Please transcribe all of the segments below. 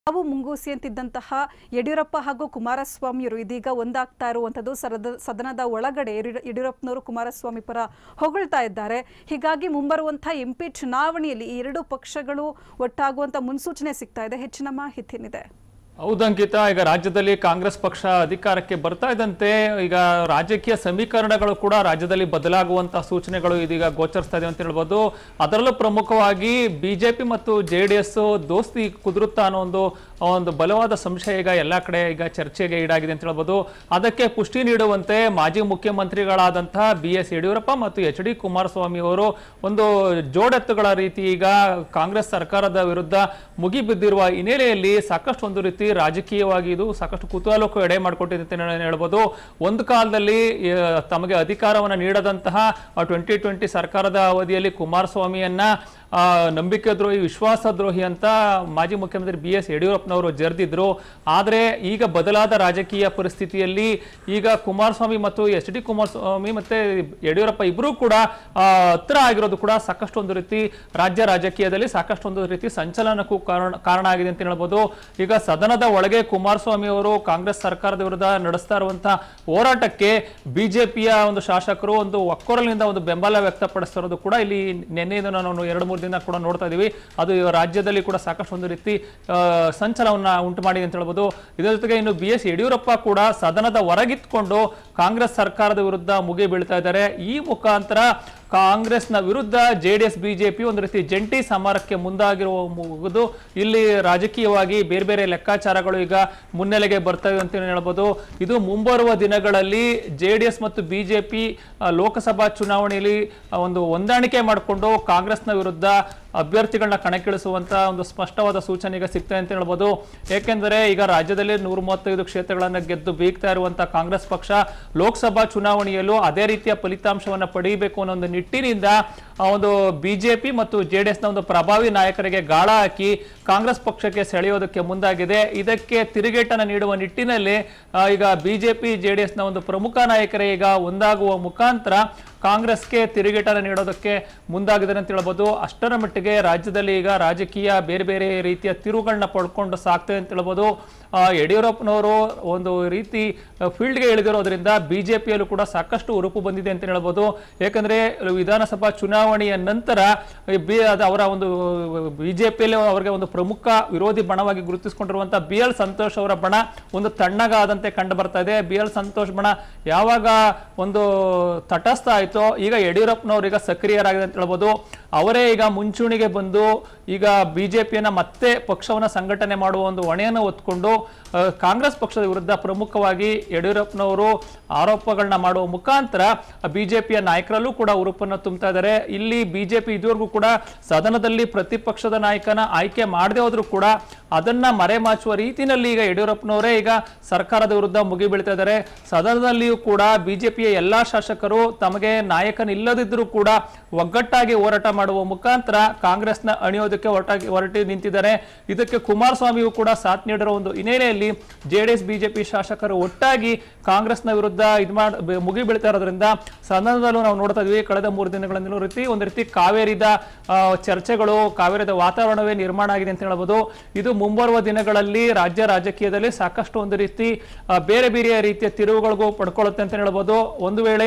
ನಾವು ಮುಂಗೂಸಿ ಅಂತಿದ್ದಂತಹ ಯಡಿಯೂರಪ್ಪ ಹಾಗೂ ಕುಮಾರಸ್ವಾಮಿಯವರು ಇದೀಗ ಒಂದಾಗ್ತಾ ಇರುವಂಥದ್ದು ಸರದ ಸದನದ ಒಳಗಡೆ ಯಡಿಯೂರ- ಯಡಿಯೂರಪ್ಪನವರು ಕುಮಾರಸ್ವಾಮಿ ಪರ ಹೊಗಳ್ತಾ ಇದ್ದಾರೆ ಹೀಗಾಗಿ ಮುಂಬರುವಂತಹ ಎಂ ಪಿ ಚುನಾವಣೆಯಲ್ಲಿ ಈ ಎರಡು ಪಕ್ಷಗಳು ಒಟ್ಟಾಗುವಂತ ಮುನ್ಸೂಚನೆ ಸಿಗ್ತಾ ಇದೆ ಹೆಚ್ಚಿನ ಮಾಹಿತಿ ಏನಿದೆ ಹೌದಂಕಿತ ಈಗ ರಾಜ್ಯದಲ್ಲಿ ಕಾಂಗ್ರೆಸ್ ಪಕ್ಷ ಅಧಿಕಾರಕ್ಕೆ ಬರ್ತಾ ಇದ್ದಂತೆ ಈಗ ರಾಜಕೀಯ ಸಮೀಕರಣಗಳು ಕೂಡ ರಾಜ್ಯದಲ್ಲಿ ಬದಲಾಗುವಂತಹ ಸೂಚನೆಗಳು ಇದೀಗ ಗೋಚರಿಸ್ತಾ ಇದೆ ಅಂತ ಹೇಳ್ಬೋದು ಅದರಲ್ಲೂ ಪ್ರಮುಖವಾಗಿ ಬಿಜೆಪಿ ಮತ್ತು ಜೆ ಡಿ ಎಸ್ ದೋಸ್ತಿ ಕುದುರುತ್ತಾ ಅನ್ನೋ ಒಂದು ಒಂದು ಬಲವಾದ ಸಂಶಯ ಈಗ ಎಲ್ಲ ಕಡೆ ಈಗ ಚರ್ಚೆಗೆ ಈಡಾಗಿದೆ ಅಂತ ಹೇಳ್ಬೋದು ಅದಕ್ಕೆ ಪುಷ್ಟಿ ನೀಡುವಂತೆ ಮಾಜಿ ಮುಖ್ಯಮಂತ್ರಿಗಳಾದಂತಹ ಬಿ ಎಸ್ ಯಡಿಯೂರಪ್ಪ ಮತ್ತು ಎಚ್ ಡಿ ಕುಮಾರಸ್ವಾಮಿ ಅವರು ಒಂದು ಜೋಡೆತ್ತುಗಳ ರೀತಿ ಈಗ ಕಾಂಗ್ರೆಸ್ ಸರ್ಕಾರದ ವಿರುದ್ಧ ಮುಗಿಬಿದ್ದಿರುವ ಹಿನ್ನೆಲೆಯಲ್ಲಿ ಸಾಕಷ್ಟು ಒಂದು ರೀತಿ ರಾಜಕೀಯವಾಗಿ ಇದು ಸಾಕಷ್ಟು ಕುತೂಹಲಕ್ಕೂ ಎಡೆ ಮಾಡಿಕೊಟ್ಟಿದೆ ಅಂತ ಹೇಳ- ಹೇಳ್ಬೋದು ಒಂದು ಕಾಲದಲ್ಲಿ ಆ, ತಮಗೆ ಅಧಿಕಾರವನ್ನು ನೀಡದಂತಹ ಟ್ವೆಂಟಿ ಟ್ವೆಂಟಿ ಸರ್ಕಾರದ ಅವಧಿಯಲ್ಲಿ ಕುಮಾರಸ್ವಾಮಿಯನ್ನ ಆ, ನಂಬಿಕೆ ದ್ರೋಹಿ ವಿಶ್ವಾಸ ದ್ರೋಹಿ ಅಂತ ಮಾಜಿ ಮುಖ್ಯಮಂತ್ರಿ ಬಿ ಎಸ್ ಯಡಿಯೂರಪ್ಪನವರು ಜರ್ದಿದ್ರು ಆದರೆ ಈಗ ಬದಲಾದ ರಾಜಕೀಯ ಪರಿಸ್ಥಿತಿಯಲ್ಲಿ ಈಗ ಕುಮಾರಸ್ವಾಮಿ ಮತ್ತು ಎಚ್ ಡಿ ಕುಮಾರಸ್ವಾಮಿ ಮತ್ತೆ ಯಡಿಯೂರಪ್ಪ ಇಬ್ಬರೂ ಕೂಡ ಆ, ಹತ್ರ ಆಗಿರೋದು ಕೂಡ ಸಾಕಷ್ಟು ಒಂದು ರೀತಿ ರಾಜ್ಯ ರಾಜಕೀಯದಲ್ಲಿ ಸಾಕಷ್ಟು ಒಂದು ರೀತಿ ಸಂಚಲನಕ್ಕೂ ಕಾರಣ ಕಾರಣ ಆಗಿದೆ ಅಂತ ಹೇಳ್ಬೋದು ಈಗ ಸದನದ ಒಳಗೆ ಕುಮಾರಸ್ವಾಮಿ ಅವರು ಕಾಂಗ್ರೆಸ್ ಸರ್ಕಾರದ ವಿರುದ್ಧ ನಡೆಸ್ತಾ ಇರುವಂತಹ ಹೋರಾಟಕ್ಕೆ ಬಿಜೆಪಿಯ ಒಂದು ಶಾಸಕರು ಒಂದು ಒಕ್ಕೊರಲಿನಿಂದ ಒಂದು ಬೆಂಬಲ ವ್ಯಕ್ತಪಡಿಸ್ತಿರೋದು ಕೂಡ ಇಲ್ಲಿ ನಿನ್ನೆಯಿಂದ ನಾವು ಎರಡು ಮೂರು ದಿನ ಕೂಡ ನೋಡ್ತಾ ಇದೀವಿ ಅದು ಈ ರಾಜ್ಯದಲ್ಲಿ ಕೂಡ ಸಾಕಷ್ಟು ಒಂದು ರೀತಿ ಆ, ಸಂಚಲನವನ್ನ ಉಂಟು ಮಾಡಿದೆ ಅಂತ ಹೇಳ್ಬೋದು ಇದರ ಜೊತೆಗೆ ಇನ್ನು ಬಿ ಎಸ್ ಯಡಿಯೂರಪ್ಪ ಕೂಡ ಸದನದ ಹೊರಗಿತ್ಕೊಂಡು ಕಾಂಗ್ರೆಸ್ ಸರ್ಕಾರದ ವಿರುದ್ಧ ಮುಗಿ ಬೀಳ್ತಾ ಇದ್ದಾರೆ ಈ ಮುಖಾಂತರ ಕಾಂಗ್ರೆಸ್ನ ವಿರುದ್ಧ ಜೆ ಡಿ ಎಸ್ ಬಿಜೆಪಿ ಒಂದು ರೀತಿ ಜಂಟಿ ಸಮರಕ್ಕೆ ಮುಂದಾಗಿರುವ ಮುಗಿದು ಇಲ್ಲಿ ರಾಜಕೀಯವಾಗಿ ಬೇರೆ ಬೇರೆ ಲೆಕ್ಕಾಚಾರಗಳು ಈಗ ಮುನ್ನೆಲೆಗೆ ಬರ್ತವೆ ಅಂತ ಹೇಳ್ಬೋದು ಇದು ಮುಂಬರುವ ದಿನಗಳಲ್ಲಿ ಜೆ ಡಿ ಎಸ್ ಮತ್ತು ಬಿಜೆಪಿ ಲೋಕಸಭಾ ಚುನಾವಣೆಯಲ್ಲಿ ಆ, ಒಂದು ಹೊಂದಾಣಿಕೆ ಮಾಡಿಕೊಂಡು ಕಾಂಗ್ರೆಸ್ನ ವಿರುದ್ಧ ಅಭ್ಯರ್ಥಿಗಳನ್ನ ಕಣಕ್ಕಿಳಿಸುವಂತ ಒಂದು ಸ್ಪಷ್ಟವಾದ ಸೂಚನೆ ಈಗ ಸಿಗ್ತದೆ ಅಂತ ಹೇಳ್ಬೋದು ಏಕೆಂದರೆ ಈಗ ರಾಜ್ಯದಲ್ಲಿ ನೂರ ಮೂವತ್ತೈದು ಕ್ಷೇತ್ರಗಳನ್ನ ಗೆದ್ದು ಬೀಗ್ತಾ ಇರುವಂತಹ ಕಾಂಗ್ರೆಸ್ ಪಕ್ಷ ಲೋಕಸಭಾ ಚುನಾವಣೆಯಲ್ಲೂ ಅದೇ ರೀತಿಯ ಫಲಿತಾಂಶವನ್ನ ಪಡೆಯಬೇಕು ಅನ್ನೋ ಒಂದು ನಿಟ್ಟಿನಿಂದ ಆ ಒಂದು ಬಿಜೆಪಿ ಮತ್ತು ಜೆ ಡಿ ಎಸ್ನ ಒಂದು ಪ್ರಭಾವಿ ನಾಯಕರಿಗೆ ಗಾಳ ಹಾಕಿ ಕಾಂಗ್ರೆಸ್ ಪಕ್ಷಕ್ಕೆ ಸೆಳೆಯೋದಕ್ಕೆ ಮುಂದಾಗಿದೆ ಇದಕ್ಕೆ ತಿರುಗೇಟನ್ನು ನೀಡುವ ನಿಟ್ಟಿನಲ್ಲಿ ಆ, ಈಗ ಬಿಜೆಪಿ ಜೆ ಡಿ ಎಸ್ನ ಒಂದು ಪ್ರಮುಖ ನಾಯಕರೇ ಈಗ ಒಂದಾಗುವ ಮುಖಾಂತರ ಕಾಂಗ್ರೆಸ್ಗೆ ತಿರುಗೇಟನ್ನು ನೀಡೋದಕ್ಕೆ ಮುಂದಾಗಿದ್ದಾರೆ ಅಂತ ಹೇಳ್ಬೋದು ಅಷ್ಟರ ಮಟ್ಟಿಗೆ ರಾಜ್ಯದಲ್ಲಿ ಈಗ ರಾಜಕೀಯ ಬೇರೆ ಬೇರೆ ರೀತಿಯ ತಿರುವುಗಳನ್ನ ಪಡ್ಕೊಂಡು ಸಾಕ್ತದೆ ಅಂತ ಹೇಳ್ಬೋದು ಆ, ಯಡಿಯೂರಪ್ಪನವರು ಒಂದು ರೀತಿ ಫೀಲ್ಡ್ಗೆ ಇಳಿದಿರೋದ್ರಿಂದ ಬಿಜೆಪಿಯಲ್ಲೂ ಕೂಡ ಸಾಕಷ್ಟು ಉರುಪು ಬಂದಿದೆ ಅಂತ ಹೇಳ್ಬೋದು ಯಾಕಂದ್ರೆ ವಿಧಾನಸಭಾ ಚುನಾವಣೆಯ ನಂತರ ಈ ಬಿ ಅದು ಅವರ ಒಂದು ಬಿಜೆಪಿಯಲ್ಲಿ ಅವರಿಗೆ ಒಂದು ಪ್ರಮುಖ ವಿರೋಧಿ ಬಣವಾಗಿ ಗುರುತಿಸಿಕೊಂಡಿರುವಂತಹ ಬಿ ಎಲ್ ಸಂತೋಷ್ ಅವರ ಬಣ ಒಂದು ತಣ್ಣಗಾದಂತೆ ಕಂಡು ಬರ್ತಾ ಇದೆ ಬಿ ಎಲ್ ಸಂತೋಷ್ ಬಣ ಯಾವಾಗ ಒಂದು ತಟಸ್ಥ ಆಯ್ತೋ ಈಗ ಯಡಿಯೂರಪ್ಪನವರು ಈಗ ಸಕ್ರಿಯರಾಗಿದೆ ಅಂತ ಹೇಳ್ಬೋದು ಅವರೇ ಈಗ ಮುಂಚೂಣಿಗೆ ಬಂದು ಈಗ ಬಿಜೆಪಿಯನ್ನ ಮತ್ತೆ ಪಕ್ಷವನ್ನ ಸಂಘಟನೆ ಮಾಡುವ ಒಂದು ಹೊಣೆಯನ್ನು ಹೊತ್ಕೊಂಡು ಆ, ಕಾಂಗ್ರೆಸ್ ಪಕ್ಷದ ವಿರುದ್ಧ ಪ್ರಮುಖವಾಗಿ ಯಡಿಯೂರಪ್ಪನವರು ಆರೋಪಗಳನ್ನ ಮಾಡುವ ಮುಖಾಂತರ ಬಿಜೆಪಿಯ ನಾಯಕರಲ್ಲೂ ಕೂಡ ಉರುಪನ್ನು ತುಂಬ್ತಾ ಇದ್ದಾರೆ ಇಲ್ಲಿ ಬಿಜೆಪಿ ಇದುವರೆಗೂ ಕೂಡ ಸದನದಲ್ಲಿ ಪ್ರತಿಪಕ್ಷದ ನಾಯಕನ ಆಯ್ಕೆ ಮಾಡದೆ ಹೋದ್ರೂ ಕೂಡ ಅದನ್ನ ಮರೆಮಾಚುವ ರೀತಿನಲ್ಲಿ ಈಗ ಯಡಿಯೂರಪ್ಪನವರೇ ಈಗ ಸರ್ಕಾರದ ವಿರುದ್ಧ ಮುಗಿಬೀಳ್ತಾ ಇದ್ದಾರೆ ಸದನದಲ್ಲಿಯೂ ಕೂಡ ಬಿಜೆಪಿಯ ಎಲ್ಲಾ ಶಾಸಕರು ತಮಗೆ ನಾಯಕನಿಲ್ಲದಿದ್ದರೂ ಕೂಡ ಒಗ್ಗಟ್ಟಾಗಿ ಹೋರಾಟ ಮಾಡುವ ಮುಖಾಂತರ ಕಾಂಗ್ರೆಸ್ನ ಅಣಿಯೋದಕ್ಕೆ ಹೊರಟಾಗಿ ಹೊರಟಿ ನಿಂತಿದ್ದಾರೆ ಇದಕ್ಕೆ ಕುಮಾರಸ್ವಾಮಿಯು ಕೂಡ ಸಾಥ್ ನೀಡಿರೋ ಒಂದು ಹಿನ್ನೆಲೆಯಲ್ಲಿ ಜೆಡಿಎಸ್ ಬಿಜೆಪಿ ಶಾಸಕರು ಒಟ್ಟಾಗಿ ಕಾಂಗ್ರೆಸ್ನ ವಿರುದ್ಧ ಇದು ಮಾಡ್ ಬೆ- ಮುಗಿ ಬೀಳ್ತಾ ಇರೋದ್ರಿಂದ ಸದನದಲ್ಲೂ ನಾವು ನೋಡ್ತಾ ಇದ್ವಿ ಕಳೆದ ಮೂರು ದಿನಗಳಿಂದಲೂ ರೀತಿ ಒಂದು ರೀತಿ ಕಾವೇರಿದ ಆ, ಚರ್ಚೆಗಳು ಕಾವೇರಿದ ವಾತಾವರಣವೇ ನಿರ್ಮಾಣ ಆಗಿದೆ ಅಂತ ಹೇಳ್ಬೋದು ಇದು ಮುಂಬರುವ ದಿನಗಳಲ್ಲಿ ರಾಜ್ಯ ರಾಜಕೀಯದಲ್ಲಿ ಸಾಕಷ್ಟು ಒಂದು ರೀತಿ ಆ, ಬೇರೆ ಬೇರೆ ರೀತಿಯ ತಿರುವುಗಳಿಗೂ ಪಡ್ಕೊಳ್ಳುತ್ತೆ ಅಂತ ಹೇಳ್ಬೋದು ಒಂದು ವೇಳೆ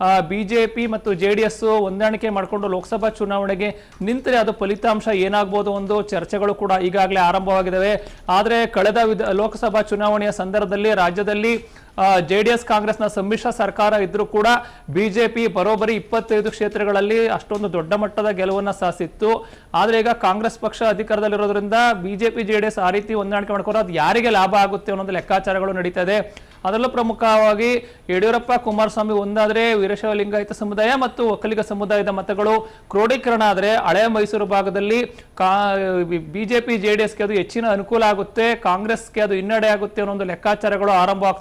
ಬಿಜೆಪಿ ಮತ್ತು ಜೆ ಡಿ ಎಸ್ ಹೊಂದಾಣಿಕೆ ಮಾಡಿಕೊಂಡು ಲೋಕಸಭಾ ಚುನಾವಣೆಗೆ ನಿಂತರೆ ಅದು ಫಲಿತಾಂಶ ಏನಾಗ್ಬೋದು ಒಂದು ಚರ್ಚೆಗಳು ಕೂಡ ಈಗಾಗಲೇ ಆರಂಭವಾಗಿದ್ದಾವೆ ಆದರೆ ಕಳೆದ ವಿಧ ಲೋಕಸಭಾ ಚುನಾವಣೆಯ ಸಂದರ್ಭದಲ್ಲಿ ರಾಜ್ಯದಲ್ಲಿ ಜೆ ಡಿ ಎಸ್ ಕಾಂಗ್ರೆಸ್ನ ಸಮ್ಮಿಶ್ರ ಸರ್ಕಾರ ಇದ್ರೂ ಕೂಡ ಬಿಜೆಪಿ ಬರೋಬ್ಬರಿ ಇಪ್ಪತ್ತೈದು ಕ್ಷೇತ್ರಗಳಲ್ಲಿ ಅಷ್ಟೊಂದು ದೊಡ್ಡ ಮಟ್ಟದ ಗೆಲುವನ್ನ ಸಾಧಿಸಿತ್ತು ಆದ್ರೆ ಈಗ ಕಾಂಗ್ರೆಸ್ ಪಕ್ಷ ಅಧಿಕಾರದಲ್ಲಿರೋದ್ರಿಂದ ಬಿಜೆಪಿ ಜೆ ಡಿ ಎಸ್ ಆ ರೀತಿ ಹೊಂದಾಣಿಕೆ ಮಾಡ್ಕೊಂಡು ಅದು ಯಾರಿಗೆ ಲಾಭ ಆಗುತ್ತೆ ಅನ್ನೋದು ಲೆಕ್ಕಾಚಾರಗಳು ನಡೀತಾ ಇದೆ ಅದರಲ್ಲೂ ಪ್ರಮುಖವಾಗಿ ಯಡಿಯೂರಪ್ಪ ಕುಮಾರಸ್ವಾಮಿ ಒಂದಾದ್ರೆ ವೀರಶೈವ ಲಿಂಗಾಯತ ಸಮುದಾಯ ಮತ್ತು ಒಕ್ಕಲಿಗ ಸಮುದಾಯದ ಮತಗಳು ಕ್ರೋಢೀಕರಣ ಆದರೆ ಹಳೆಯ ಮೈಸೂರು ಭಾಗದಲ್ಲಿ ಕಾ ಬಿಜೆಪಿ ಜೆ ಡಿ ಎಸ್ಗೆ ಅದು ಹೆಚ್ಚಿನ ಅನುಕೂಲ ಆಗುತ್ತೆ ಕಾಂಗ್ರೆಸ್ಗೆ ಅದು ಹಿನ್ನಡೆ ಆಗುತ್ತೆ ಅನ್ನೋ ಒಂದು ಲೆಕ್ಕಾಚಾರಗಳು ಆರಂಭ ಆಗ್ತಾ ಇದಾವೆ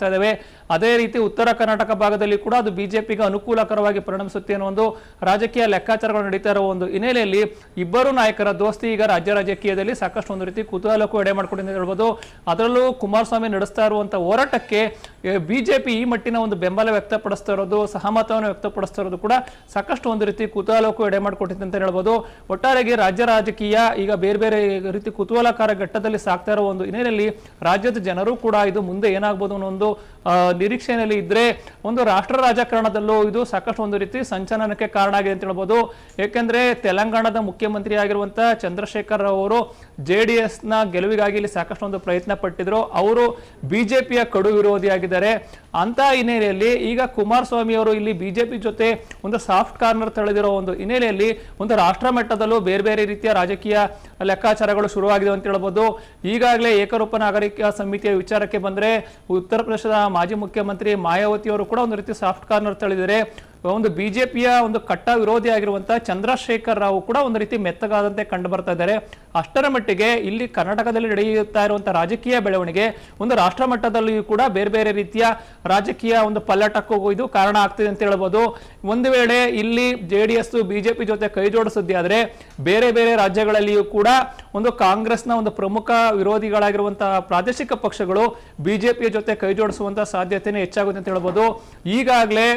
ಅದೇ ರೀತಿ ಉತ್ತರ ಕರ್ನಾಟಕ ಭಾಗದಲ್ಲಿ ಕೂಡ ಅದು ಬಿಜೆಪಿಗೆ ಅನುಕೂಲಕರವಾಗಿ ಪರಿಣಮಿಸುತ್ತೆ ಅನ್ನೋ ಒಂದು ರಾಜಕೀಯ ಲೆಕ್ಕಾಚಾರಗಳು ನಡೀತಾ ಇರೋ ಒಂದು ಹಿನ್ನೆಲೆಯಲ್ಲಿ ಇಬ್ಬರು ನಾಯಕರ ದೋಸ್ತಿ ಈಗ ರಾಜ್ಯ ರಾಜಕೀಯದಲ್ಲಿ ಸಾಕಷ್ಟು ಒಂದು ರೀತಿ ಕುತೂಹಲಕ್ಕೂ ಎಡೆ ಮಾಡ್ಕೊಂಡಿದೆ ಅಂತ ಹೇಳ್ಬೋದು ಅದರಲ್ಲೂ ಕುಮಾರಸ್ವಾಮಿ ನಡೆಸ್ತಾ ಇರುವಂತಹ ಹೋರಾಟಕ್ಕೆ ಬಿಜೆಪಿ ಈ ಮಟ್ಟಿನ ಒಂದು ಬೆಂಬಲ ವ್ಯಕ್ತಪಡಿಸ್ತಾ ಇರೋದು ಸಹಮತವನ್ನು ವ್ಯಕ್ತಪಡಿಸ್ತಾ ಇರೋದು ಕೂಡ ಸಾಕಷ್ಟು ಒಂದು ರೀತಿ ಕುತೂಹಲಕ್ಕೂ ಎಡೆ ಮಾಡಿಕೊಟ್ಟಿದೆ ಅಂತ ಹೇಳ್ಬೋದು ಒಟ್ಟಾರೆಯಾಗಿ ರಾಜ್ಯ ರಾಜಕೀಯ ಈಗ ಬೇರೆ ಬೇರೆ ರೀತಿ ಕುತೂಹಲಕಾರ ಘಟ್ಟದಲ್ಲಿ ಸಾಕ್ತಾ ಇರೋ ಒಂದು ಹಿನ್ನೆಲೆಯಲ್ಲಿ ರಾಜ್ಯದ ಜನರು ಕೂಡ ಇದು ಮುಂದೆ ಏನಾಗ್ಬೋದು ಅನ್ನೋ ಒಂದು ಆ, ನಿರೀಕ್ಷೆಯಲ್ಲಿ ಇದ್ರೆ ಒಂದು ರಾಷ್ಟ್ರ ರಾಜಕಾರಣದಲ್ಲೂ ಇದು ಸಾಕಷ್ಟು ಒಂದು ರೀತಿ ಸಂಚಲನಕ್ಕೆ ಕಾರಣ ಆಗಿದೆ ಅಂತ ಹೇಳ್ಬೋದು ಏಕೆಂದ್ರೆ ತೆಲಂಗಾಣದ ಮುಖ್ಯಮಂತ್ರಿ ಆಗಿರುವಂತಹ ಚಂದ್ರಶೇಖರ್ ರಾವ್ ಅವರು ಜೆ ಡಿ ಎಸ್ ನ ಗೆಲುವಿಗಾಗಿ ಇಲ್ಲಿ ಸಾಕಷ್ಟು ಒಂದು ಪ್ರಯತ್ನ ಪಟ್ಟಿದ್ರು ಅವರು ಬಿಜೆಪಿಯ ಕಡು ವಿರೋಧಿಯಾಗಿದ್ದಾರೆ ಅಂತ ಹಿನ್ನೆಲೆಯಲ್ಲಿ ಈಗ ಕುಮಾರಸ್ವಾಮಿ ಅವರು ಇಲ್ಲಿ ಬಿಜೆಪಿ ಜೊತೆ ಒಂದು ಸಾಫ್ಟ್ ಕಾರ್ನರ್ ತಳೆದಿರೋ ಒಂದು ಹಿನ್ನೆಲೆಯಲ್ಲಿ ಒಂದು ರಾಷ್ಟ್ರ ಮಟ್ಟದಲ್ಲೂ ಬೇರೆ ಬೇರೆ ರೀತಿಯ ರಾಜಕೀಯ ಲೆಕ್ಕಾಚಾರಗಳು ಶುರುವಾಗಿದೆ ಅಂತ ಹೇಳ್ಬೋದು ಈಗಾಗಲೇ ಏಕರೂಪ ನಾಗರಿಕ ಸಮಿತಿಯ ವಿಚಾರಕ್ಕೆ ಬಂದ್ರೆ ಉತ್ತರ ಪ್ರದೇಶದ ಮಾಜಿ ಮುಖ್ಯಮಂತ್ರಿ ಮಾಯಾವತಿ ಅವರು ಕೂಡ ಒಂದು ರೀತಿ ಸಾಫ್ಟ್ ಕಾರ್ನರ್ ತಳೆದಿದ್ದಾರೆ ಒಂದು ಬಿಜೆಪಿಯ ಒಂದು ಕಟ್ಟ ವಿರೋಧಿ ಆಗಿರುವಂತಹ ಚಂದ್ರಶೇಖರ್ ರಾವ್ ಕೂಡ ಒಂದು ರೀತಿ ಮೆತ್ತಗಾದಂತೆ ಕಂಡು ಬರ್ತಾ ಇದ್ದಾರೆ ಅಷ್ಟರ ಮಟ್ಟಿಗೆ ಇಲ್ಲಿ ಕರ್ನಾಟಕದಲ್ಲಿ ನಡೆಯುತ್ತಾ ಇರುವಂತಹ ರಾಜಕೀಯ ಬೆಳವಣಿಗೆ ಒಂದು ರಾಷ್ಟ್ರ ಮಟ್ಟದಲ್ಲಿಯೂ ಕೂಡ ಬೇರೆ ಬೇರೆ ರೀತಿಯ ರಾಜಕೀಯ ಒಂದು ಪಲ್ಲಟಕ್ಕೂ ಇದು ಕಾರಣ ಆಗ್ತಿದೆ ಅಂತ ಹೇಳ್ಬೋದು ಒಂದು ವೇಳೆ ಇಲ್ಲಿ ಜೆ ಡಿ ಎಸ್ ಬಿಜೆಪಿ ಜೊತೆ ಕೈ ಜೋಡಿಸಿದ್ದೆ ಆದ್ರೆ ಬೇರೆ ಬೇರೆ ರಾಜ್ಯಗಳಲ್ಲಿಯೂ ಕೂಡ ಒಂದು ಕಾಂಗ್ರೆಸ್ನ ಒಂದು ಪ್ರಮುಖ ವಿರೋಧಿಗಳಾಗಿರುವಂತಹ ಪ್ರಾದೇಶಿಕ ಪಕ್ಷಗಳು ಬಿಜೆಪಿಯ ಜೊತೆ ಕೈ ಜೋಡಿಸುವಂತಹ ಸಾಧ್ಯತೆನೇ ಹೆಚ್ಚಾಗುತ್ತೆ ಅಂತ ಹೇಳ್ಬೋದು ಈಗಾಗಲೇ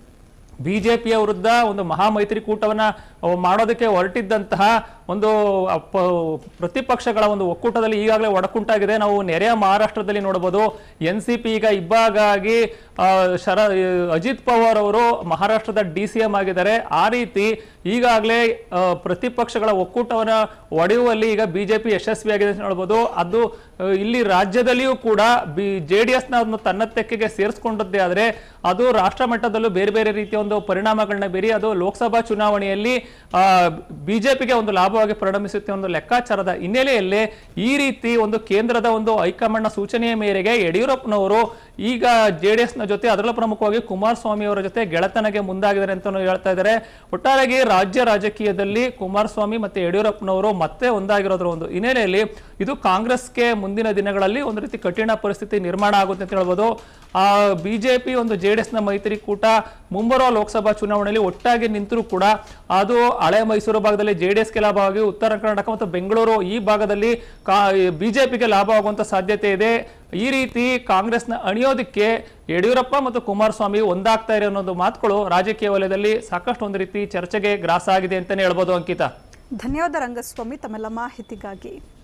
ಬಿಜೆಪಿಯ ವಿರುದ್ಧ ಒಂದು ಮಹಾಮೈತ್ರಿಕೂಟವನ್ನ ಅಹ್, ಮಾಡೋದಕ್ಕೆ ಹೊರಟಿದ್ದಂತಹ ಒಂದು ಅಪ್ಪ- ಪ್ರತಿಪಕ್ಷಗಳ ಒಂದು ಒಕ್ಕೂಟದಲ್ಲಿ ಈಗಾಗಲೇ ಒಡಕುಂಟಾಗಿದೆ ನಾವು ನೆರೆಯ ಮಹಾರಾಷ್ಟ್ರದಲ್ಲಿ ನೋಡಬಹುದು ಎನ್ ಸಿ ಪಿ ಈಗ ಇಬ್ಬಾಗಾಗಿ ಆ, ಶರ ಅಜಿತ್ ಪವಾರ್ ಅವರು ಮಹಾರಾಷ್ಟ್ರದ ಡಿ ಸಿ ಎಂ ಆಗಿದ್ದಾರೆ ಆ ರೀತಿ ಈಗಾಗಲೇ ಆ, ಪ್ರತಿಪಕ್ಷಗಳ ಒಕ್ಕೂಟವನ್ನ ಒಡೆಯುವಲ್ಲಿ ಈಗ ಬಿಜೆಪಿ ಯಶಸ್ವಿಯಾಗಿದೆ ಅಂತ ಹೇಳ್ಬೋದು ಅದು ಆ, ಇಲ್ಲಿ ರಾಜ್ಯದಲ್ಲಿಯೂ ಕೂಡ ಬಿ ಜೆ ಡಿ ಎಸ್ನ ಅದನ್ನು ತನ್ನ ತೆಕ್ಕೆಗೆ ಸೇರಿಸ್ಕೊಂಡದ್ದೇ ಆದರೆ ಅದು ರಾಷ್ಟ್ರ ಮಟ್ಟದಲ್ಲೂ ಬೇರೆ ಬೇರೆ ರೀತಿಯ ಒಂದು ಪರಿಣಾಮಗಳನ್ನ ಬೀರಿ ಅದು ಲೋಕಸಭಾ ಚುನಾವಣೆಯಲ್ಲಿ ಬಿಜೆಪಿಗೆ ಒಂದು ಲಾಭವಾಗಿ ಪರಿಣಮಿಸುತ್ತೆ ಒಂದು ಲೆಕ್ಕಾಚಾರದ ಹಿನ್ನೆಲೆಯಲ್ಲೇ ಈ ರೀತಿ ಒಂದು ಕೇಂದ್ರದ ಒಂದು ಹೈಕಮಾಂಡ್ನ ಸೂಚನೆಯ ಮೇರೆಗೆ ಯಡಿಯೂರಪ್ಪನವರು ಈಗ ಜೆ ಡಿ ಎಸ್ನ ಜೊತೆ ಅದರಲ್ಲೂ ಪ್ರಮುಖವಾಗಿ ಕುಮಾರಸ್ವಾಮಿ ಅವರ ಜೊತೆ ಗೆಳೆತನಗೆ ಮುಂದಾಗಿದ್ದಾರೆ ಅಂತ ಹೇಳ್ತಾ ಇದ್ದಾರೆ ಒಟ್ಟಾರೆಯಾಗಿ ರಾಜ್ಯ ರಾಜಕೀಯದಲ್ಲಿ ಕುಮಾರಸ್ವಾಮಿ ಮತ್ತೆ ಯಡಿಯೂರಪ್ಪನವರು ಮತ್ತೆ ಒಂದಾಗಿರೋದ್ರ ಒಂದು ಹಿನ್ನೆಲೆಯಲ್ಲಿ ಇದು ಕಾಂಗ್ರೆಸ್ಗೆ ಮುಂದಿನ ದಿನಗಳಲ್ಲಿ ಒಂದು ರೀತಿ ಕಠಿಣ ಪರಿಸ್ಥಿತಿ ನಿರ್ಮಾಣ ಆಗುತ್ತೆ ಅಂತ ಹೇಳ್ಬೋದು ಆ ಬಿಜೆಪಿ ಒಂದು ಜೆ ಡಿ ಎಸ್ನ ಮೈತ್ರಿಕೂಟ ಮುಂಬರುವ ಲೋಕಸಭಾ ಚುನಾವಣೆಯಲ್ಲಿ ಒಟ್ಟಾಗಿ ನಿಂತರೂ ಕೂಡ ಅದು ಹಳೆ ಮೈಸೂರು ಭಾಗದಲ್ಲಿ ಜೆ ಡಿ ಎಸ್ಗೆ ಲಾಭವಾಗಿ ಉತ್ತರ ಕರ್ನಾಟಕ ಮತ್ತು ಬೆಂಗಳೂರು ಈ ಭಾಗದಲ್ಲಿ ಬಿಜೆಪಿಗೆ ಲಾಭವಾಗುವಂತ ಸಾಧ್ಯತೆ ಇದೆ ಈ ರೀತಿ ಕಾಂಗ್ರೆಸ್ನ ಅಣಿಯೋದಕ್ಕೆ ಯಡಿಯೂರಪ್ಪ ಮತ್ತು ಕುಮಾರಸ್ವಾಮಿ ಒಂದಾಗ್ತಾ ಇರೋ ಅನ್ನೋದು ಮಾತುಗಳು ರಾಜಕೀಯ ವಲಯದಲ್ಲಿ ಸಾಕಷ್ಟು ಒಂದು ರೀತಿ ಚರ್ಚೆಗೆ ಗ್ರಾಸ ಆಗಿದೆ ಅಂತಾನೆ ಹೇಳ್ಬೋದು ಅಂಕಿತಾ ಧನ್ಯವಾದ ರಂಗಸ್ವಾಮಿ ತಮ್ಮೆಲ್ಲ ಮಾಹಿತಿಗಾಗಿ